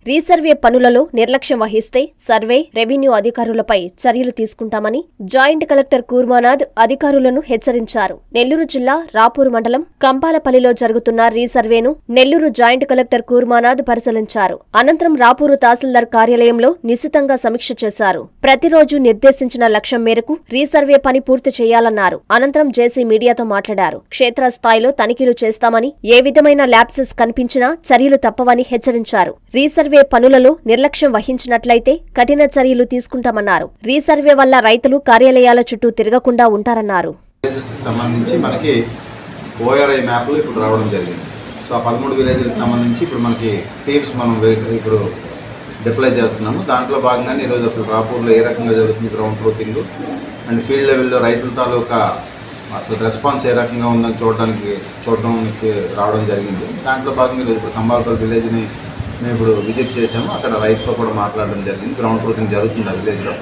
resurvey పనులలో నిర్లక్ష్యం వహిస్తే సర్వే రెవెన్యూ అధికారులపై చర్యలు తీసుకుంటామని జాయింట్ కలెక్టర్ కూర్మానాథ్ అధికారులను హెచ్చరించారు నెల్లూరు జిల్లా రాపూర్ మండలం కంపాలపల్లిలో జరుగుతున్న రీసర్వేను నెల్లూరు జాయింట్ కలెక్టర్ కూర్మానాథ్ పరిశీలించారు అనంతరం రాపూరు తహసీల్దార్ కార్యాలయంలో నిశితంగా సమీక్ష చేశారు ప్రతిరోజు నిర్దేశించిన లక్ష్యం మేరకు రీసర్వే పని పూర్తి చేయాలన్నారు అనంతరం జేసీ మీడియాతో మాట్లాడారు క్షేత్రస్థాయిలో తనిఖీలు చేస్తామని ఏ విధమైన ల్యాప్సెస్ కనిపించినా చర్యలు తప్పవని హెచ్చరించారు రీసర్వే పనులలో నిర్లక్ష్యం వహించినట్లయితే కఠిన చర్యలు తీసుకుంటామన్నారు రీసర్వే వల్ల రైతులు కార్యాలయాల చుట్టూ తిరగకుండా ఉంటారన్నారు విలేజెస్కి సంబంధించి మనకి ఓఆర్ఐ మ్యాప్లు ఇప్పుడు రావడం జరిగింది సో ఆ పదమూడు విలేజ్లకు సంబంధించి ఇప్పుడు మనకి టీమ్స్ మనం వే- ఇప్పుడు డిప్లై చేస్తున్నాము దాంట్లో భాగంగానే ఈరోజు అసలు రాపూర్లో ఏ రకంగా జరుగుతుంది గ్రౌండ్ ట్రూతింగ్ అండ్ ఫీల్డ్ లెవెల్లో రైతుల తాలూకా అసలు రెస్పాన్స్ ఏ రకంగా ఉందని చూడడానికి చూడడానికి రావడం జరిగింది దాంట్లో భాగంగా ఈరోజు ఇప్పుడు కంబాలపల్లి విలేజ్ని మేము ఇప్పుడు విజిట్ చేసాము అక్కడ రైతుతో కూడా మాట్లాడడం జరిగింది గ్రౌండ్ ట్రూతింగ్ జరుగుతుంది ఆ విలేజ్లో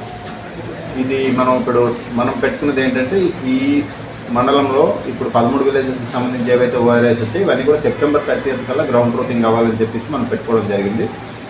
ఇది మనం ఇప్పుడు మనం పెట్టుకున్నది ఏంటంటే ఈ మండలంలో ఇప్పుడు పదమూడు విలేజెస్కి సంబంధించి ఏవైతే ఓఆర్ఎస్ వచ్చాయి ఇవన్నీ కూడా సెప్టెంబర్ థర్టీఎత్ కల్లా గ్రౌండ్ రూటింగ్ అవ్వాలని చెప్పేసి మనం పెట్టుకోవడం జరిగింది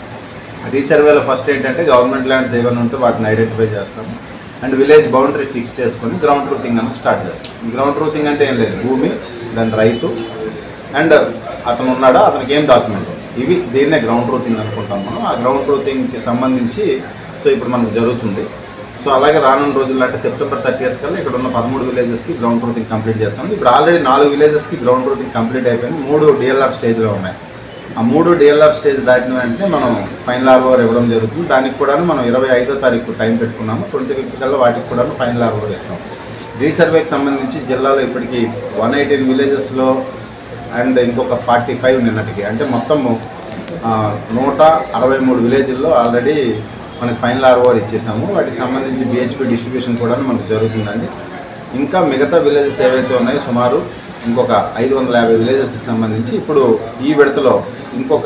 రీసర్వేలో ఫస్ట్ ఏంటంటే గవర్నమెంట్ ల్యాండ్స్ ఏమైనా ఉంటే వాటిని ఐడెంటిఫై చేస్తాము అండ్ విలేజ్ బౌండరీ ఫిక్స్ చేసుకొని గ్రౌండ్ రూతింగ్ అనేది స్టార్ట్ చేస్తాం ఈ గ్రౌండ్ రూతింగ్ అంటే ఏం లేదు భూమి దాని రైతు అండ్ అతను ఉన్నాడా అతనికి ఏం డాక్యుమెంట్ ఇవి దీన్నే గ్రౌండ్ రూతింగ్ అనుకుంటాం మనం ఆ గ్రౌండ్ రూతింగ్కి సంబంధించి సో ఇప్పుడు మనకు జరుగుతుంది సో అలాగే రానున్న రోజుల్లో అంటే సెప్టెంబర్ థర్టీఎత్ కల్లా ఇక్కడ ఉన్న పదమూడు విలేజెస్కి గ్రౌండ్ రూతింగ్ కంప్లీట్ చేస్తాం ఇప్పుడు ఆల్రెడీ నాలుగు విలేజెస్కి గ్రౌండ్ రూతింగ్ కంప్లీట్ అయిపోయింది మూడు డిఎల్ఆర్ స్టేజ్లో ఉన్నాయి ఆ మూడు డిఎల్ఆర్ స్టేజ్ దాటిన వెంటనే మనం ఫైనల్ ఆర్ఓవర్ ఇవ్వడం జరుగుతుంది దానికి కూడా మనం ఇరవై ఐదో తారీఖు టైం పెట్టుకున్నాము ట్వంటీ ఫిఫ్త్ కల్లా వాటికి కూడా ఫైనల్ ఆర్ఓవర్ ఇస్తాం రీసర్వేకి సంబంధించి జిల్లాలో ఇప్పటికీ వన్ ఎయిటీన్ విలేజెస్లో అండ్ ఇంకొక ఫార్టీ ఫైవ్ నిన్నటికి అంటే మొత్తము ఆ, నూట అరవై మూడు విలేజ్ల్లో ఆల్రెడీ మనకి ఫైనల్ ఆర్ఓఆర్ ఇచ్చేసాము వాటికి సంబంధించి బిహెచ్పి డిస్ట్రిబ్యూషన్ కూడా మనకు జరుగుతుందండి ఇంకా మిగతా విలేజెస్ ఏవైతే ఉన్నాయో సుమారు ఇంకొక ఐదు వందల యాభై విలేజెస్కి సంబంధించి ఇప్పుడు ఈ విడతలో ఇంకొక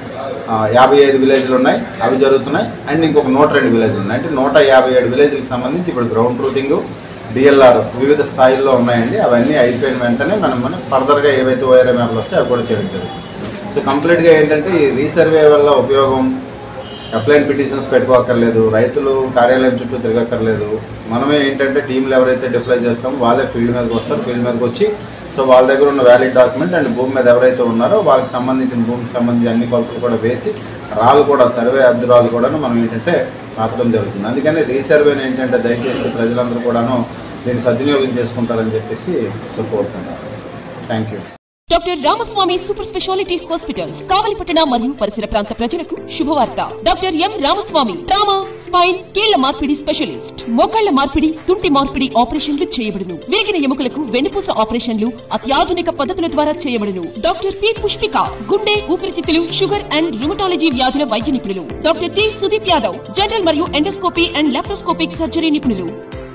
ఆ, యాభై ఐదు విలేజ్లు ఉన్నాయి అవి జరుగుతున్నాయి అండ్ ఇంకొక నూట రెండు విలేజ్లు ఉన్నాయి అంటే నూట యాభై ఏడు విలేజ్లకు సంబంధించి ఇప్పుడు గ్రౌండ్ ట్రూతింగ్ డిఎల్ఆర్ వివిధ స్థాయిల్లో ఉన్నాయండి అవన్నీ అయిపోయిన వెంటనే మనం మనం ఫర్దర్గా ఏవైతే ఓఆర్ఏ మ్యాప్లు వస్తాయి అవి కూడా చేయడం జరుగుతుంది సో కంప్లీట్గా ఏంటంటే ఈ రీసర్వే వల్ల ఉపయోగం అప్లైన్ పిటిషన్స్ పెట్టుకోక్కర్లేదు రైతులు కార్యాలయం చుట్టూ తిరగక్కర్లేదు మనమే ఏంటంటే టీంలు ఎవరైతే డిప్లై చేస్తామో వాళ్ళే ఫీల్డ్ మీదకి వస్తారు ఫీల్డ్ మీదకి వచ్చి సో వాళ్ళ దగ్గర ఉన్న వ్యాలిడ్ డాక్యుమెంట్ అండ్ భూమి మీద ఎవరైతే ఉన్నారో వాళ్ళకి సంబంధించిన భూమికి సంబంధించి అన్ని కొలతలు కూడా వేసి రాళ్ళు కూడా సర్వే అద్దరాలు కూడా మనం ఏంటంటే పాతడం జరుగుతుంది అందుకని రీసర్వేని ఏంటంటే దయచేసి ప్రజలందరూ కూడాను దీన్ని సద్వినియోగం చేసుకుంటారని చెప్పేసి సో కోరుకుంటాను thank you doctor Ramaswamy super speciality hospitals కావలిపట్టణ మరియు పరిసర ప్రాంత ప్రజలకు శుభవార్త doctor M Ramaswamy trauma spine కీళ్ల మార్పిడి స్పెషలిస్ట్ మోకాళ్ల మార్పిడి తుంటి మార్పిడి ఆపరేషన్లు చేయబడును విరిగిన ఎముకలకు వెన్నుపూస ఆపరేషన్లు అత్యాధునిక పద్ధతుల ద్వారా చేయబడును డాక్టర్ పి పుష్పిక గుండె ఊపిరితిత్తులు షుగర్ అండ్ రుమటాలజీ వ్యాధుల వైద్య నిపుణులు doctor T Sudeep Yadav general మరియు ఎండోస్కోపీ అండ్ లాప్రోస్కోపిక్ సర్జరీ నిపుణులు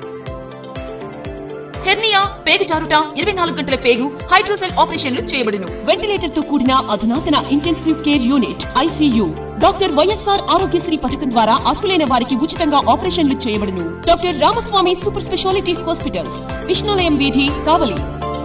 హెర్నియా పేగు జారుట ఇరవై నాలుగు గంటల పేగు హైడ్రోసెల్ ఆపరేషన్లు చేయబడును వెంటిలేటర్ తో కూడిన అధునాతన intensive care unit ICU doctor YSR Aarogyasri పథకం ద్వారా అర్హులైన వారికి ఉచితంగా ఆపరేషన్లు చేయబడును doctor Ramaswamy super speciality hospitals Vishnulayam వీధి కావలి